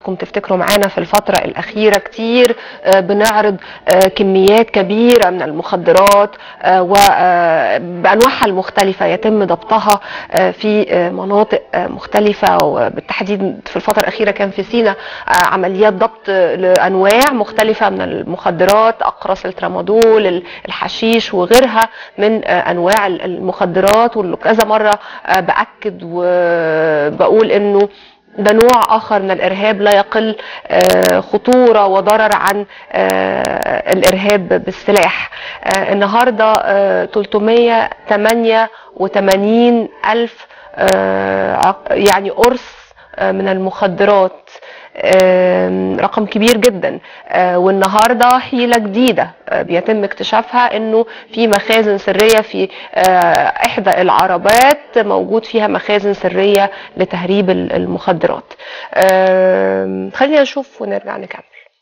حضراتكم تفتكروا معانا في الفترة الأخيرة كتير آه، بنعرض آه، كميات كبيرة من المخدرات وبأنواعها المختلفة يتم ضبطها آه، في آه، مناطق آه، مختلفة وبالتحديد في الفترة الأخيرة كان في سينا آه، عمليات ضبط لأنواع مختلفة من المخدرات أقراص الترامادول ال- الحشيش وغيرها من آه، أنواع المخدرات وكذا مرة آه، بأكد وبقول إنه ده نوع اخر من الارهاب لا يقل آه، خطوره وضرر عن آه، الارهاب بالسلاح آه، النهارده آه، 388 الف آه، عق- يعني قرص آه، من المخدرات آم، رقم كبير جدا آه، والنهارده حيله جديده آه، بيتم اكتشافها انه في مخازن سريه في آه، احدى العربات موجود فيها مخازن سريه لتهريب ال- المخدرات آم، خلينا نشوف ونرجع نكمل